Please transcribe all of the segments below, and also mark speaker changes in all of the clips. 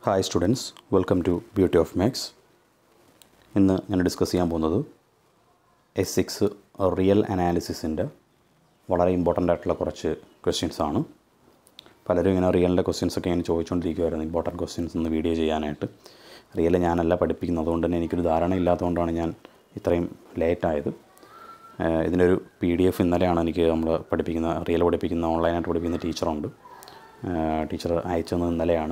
Speaker 1: hi students welcome to beauty of maths ഇന്ന് ഞാൻ discuss ചെയ്യാൻ പോകുന്നത് എസ് സിക്സ് റിയൽ അനാലിസിസിൻ്റെ വളരെ ഇമ്പോർട്ടൻ്റ് ആയിട്ടുള്ള കുറച്ച് ക്വസ്റ്റ്യൻസ് ആണ് പലരും ഇങ്ങനെ റിയലിൻ്റെ ക്വസ്റ്റ്യൻസ് ഒക്കെ ഇങ്ങനെ ചോദിച്ചുകൊണ്ടിരിക്കുമായിരുന്നു ഇമ്പോർട്ടൻറ്റ് ക്വസ്റ്റ്യൻസ് ഇന്ന് വീഡിയോ ചെയ്യാനായിട്ട് റിയൽ ഞാനല്ല പഠിപ്പിക്കുന്നത് അതുകൊണ്ട് തന്നെ എനിക്കൊരു ധാരണ ഇല്ലാത്തതുകൊണ്ടാണ് ഞാൻ ഇത്രയും ലേറ്റ് ആയത് ഏഹ് ഇതിൻ്റെ ഒരു പി ഡി എഫ് ഇന്നലെയാണ് എനിക്ക് നമ്മൾ പഠിപ്പിക്കുന്ന റിയൽ പഠിപ്പിക്കുന്ന ഓൺലൈനായിട്ട് പഠിപ്പിക്കുന്ന ടീച്ചറുണ്ട് ടീച്ചർ അയച്ചത് ഇന്നലെയാണ്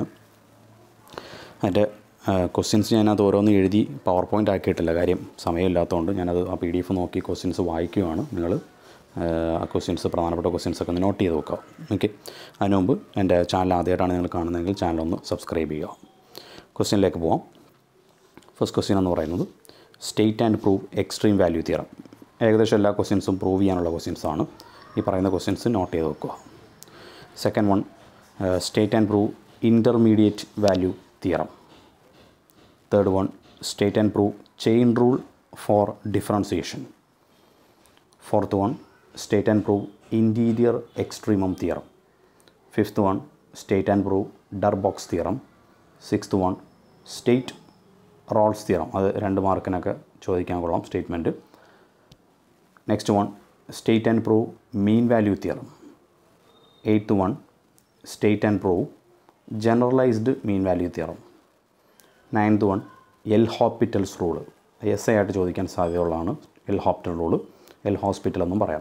Speaker 1: അതിൻ്റെ ക്വസ്റ്റ്യൻസ് ഞാനത് ഓരോന്ന് എഴുതി പവർ പോയിൻ്റ് ആക്കിയിട്ടില്ല കാര്യം സമയമില്ലാത്തതുകൊണ്ട് ഞാനത് ആ പി ഡി എഫ് നോക്കി ക്വസ്റ്റ്യൻസ് വായിക്കുകയാണ് നിങ്ങൾ ആ ക്വസ്റ്റ്യൻസ് പ്രധാനപ്പെട്ട ക്വസ്റ്റ്യൻസ് ഒക്കെ ഒന്ന് നോട്ട് ചെയ്ത് വെക്കുക ഓക്കെ അതിന് മുമ്പ് എൻ്റെ ചാനൽ ആദ്യമായിട്ടാണ് നിങ്ങൾ കാണുന്നതെങ്കിൽ ചാനൽ ഒന്ന് സബ്സ്ക്രൈബ് ചെയ്യുക ക്വസ്റ്റ്യനിലേക്ക് പോവാം ഫസ്റ്റ് ക്വസ്റ്റ്യൻ എന്ന് പറയുന്നത് state and prove extreme value theorem ഏകദേശം എല്ലാ ക്വസ്റ്റ്യൻസും പ്രൂവ് ചെയ്യാനുള്ള ക്വസ്റ്റ്യൻസ് ആണ് ഈ പറയുന്ന ക്വസ്റ്റ്യൻസ് നോട്ട് ചെയ്ത് വെക്കുക second one state and prove intermediate value theorem third one state and prove chain rule for differentiation fourth one state and prove interior extremum theorem fifth one state and prove Darboux theorem sixth one state Rolle's theorem അത് രണ്ട് മാർക്കിനൊക്കെ ചോദിക്കാൻ കൊള്ളാം statement next one state and prove mean value theorem eighth one state and prove generalized mean value theorem ninth one L Hospital's rule S I ആയിട്ട് ചോദിക്കാൻ സാധ്യതയുള്ളതാണ് L Hospital rule L Hospital എന്നും പറയാം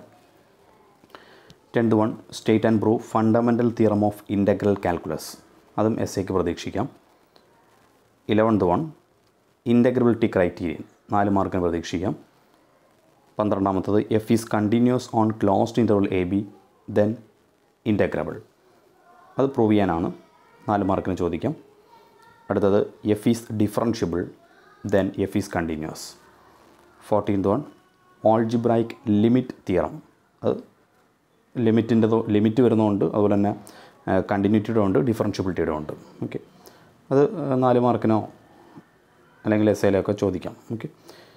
Speaker 1: tenth one state and prove fundamental theorem of integral calculus അതും S ഐക്ക് പ്രതീക്ഷിക്കാം eleventh one integrability criterion നാല് മാർക്കിന് പ്രതീക്ഷിക്കാം പന്ത്രണ്ടാമത്തത് F is continuous on closed interval A B then integrable അത് പ്രൂവ് ചെയ്യാനാണ് നാല് മാർക്കിന് ചോദിക്കാം അടുത്തത് F is differentiable then F is continuous fourteenth one algebraic limit theorem അത് ലിമിറ്റിൻ്റെതോ ലിമിറ്റ് വരുന്നതുകൊണ്ട് അതുപോലെ തന്നെ കണ്ടിന്യൂറ്റിയുടെ ഉണ്ട് ഡിഫറൻഷ്യബിലിറ്റിയുടെ ഉണ്ട് ഓക്കെ അത് നാല് മാർക്കിനോ അല്ലെങ്കിൽ എസ് എയിലൊക്കെ ചോദിക്കാം okay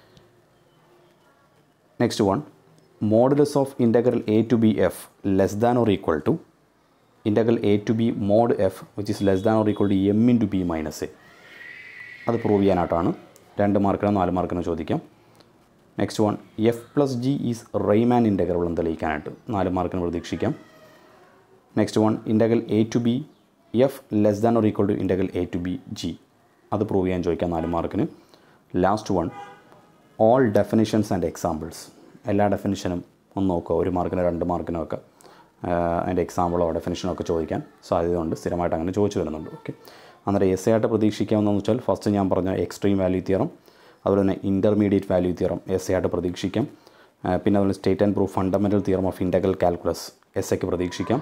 Speaker 1: next one modulus of integral A to B F less than or equal to integral A to B mod F which is less than or equal to M into B minus A അത് prove ചെയ്യാനായിട്ടാണ് രണ്ട് മാർക്കിനോ നാല് മാർക്കിനോ ചോദിക്കാം next one F plus G is Riemann integrable എന്ന് തെളിയിക്കാനായിട്ട് നാല് മാർക്കിന് പ്രതീക്ഷിക്കാം next one integral A to B F less than or equal to integral A to B G അത് പ്രൂവ് ചെയ്യാൻ ചോദിക്കാം നാല് മാർക്കിന് last one all definitions and examples എല്ലാ ഡെഫിനിഷനും ഒന്ന് നോക്കുക ഒരു മാർക്കിന് രണ്ട് മാർക്കിനോ ഒക്കെ അതിൻ്റെ എക്സാമ്പിളോ ഡെഫിനിഷനോ ഒക്കെ ചോദിക്കാൻ സാധ്യതയുണ്ട് സ്ഥിരമായിട്ട് അങ്ങനെ ചോദിച്ചു വരുന്നുണ്ട് ഓക്കെ അന്നേരം എസ് ആയിട്ട് പ്രതീക്ഷിക്കാമെന്ന് വെച്ചാൽ ഫസ്റ്റ് ഞാൻ പറഞ്ഞ എക്സ്ട്രീം വാല്യൂ തിയറം അതുപോലെ തന്നെ ഇൻ്റർമീഡിയറ്റ് വാല്യൂ തിയറം എസ് ആയിട്ട് പ്രതീക്ഷിക്കാം പിന്നെ അതുപോലെ state and proof fundamental theorem of integral calculus S എക്ക് പ്രതീക്ഷിക്കാം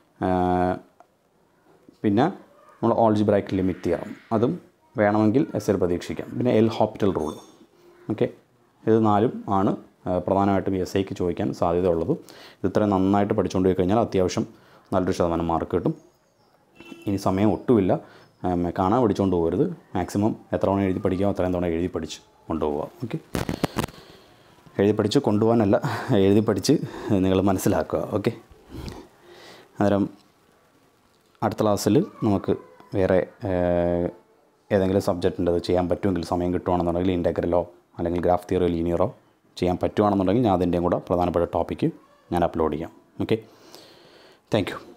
Speaker 1: പിന്നെ നമ്മൾ ഓൾജിബ്രാക്ക് ലിമിറ്റ് തിയറം അതും വേണമെങ്കിൽ എസ് എൽ പ്രതീക്ഷിക്കാം പിന്നെ എൽ ഹോപ്പിറ്റൽ റൂൾ ഓക്കെ ഇത് നാലും ആണ് പ്രധാനമായിട്ടും എസ് ഐക്ക് ചോദിക്കാൻ സാധ്യതയുള്ളത് ഇത് ഇത്രയും നന്നായിട്ട് പഠിച്ചുകൊണ്ട് പോയി കഴിഞ്ഞാൽ അത്യാവശ്യം നല്ലൊരു ശതമാനം മാർക്ക് കിട്ടും ഇനി സമയം ഒട്ടുമില്ല കാണാൻ പഠിച്ചുകൊണ്ട് പോകരുത് മാക്സിമം എത്ര തവണ എഴുതി പഠിക്കാമോ അത്രയും തവണ എഴുതി പഠിച്ച് കൊണ്ടുപോകുക ഓക്കെ എഴുതി പഠിച്ച് കൊണ്ടുപോകാനല്ല എഴുതി പഠിച്ച് നിങ്ങൾ മനസ്സിലാക്കുക ഓക്കെ അന്നേരം അടുത്ത ക്ലാസ്സിൽ നമുക്ക് വേറെ ഏതെങ്കിലും സബ്ജക്റ്റിൻ്റെ അത് ചെയ്യാൻ പറ്റുമെങ്കിൽ സമയം കിട്ടുവാണെന്നുണ്ടെങ്കിൽ ഇൻ്റഗ്രലോ അല്ലെങ്കിൽ ഗ്രാഫ് തിയറോ ലീനിയറോ ചെയ്യാൻ പറ്റുവാണെന്നുണ്ടെങ്കിൽ ഞാൻ അതിൻ്റെയും കൂടെ പ്രധാനപ്പെട്ട ടോപ്പിക്ക് ഞാൻ അപ്ലോഡ് ചെയ്യാം ഓക്കെ താങ്ക് യു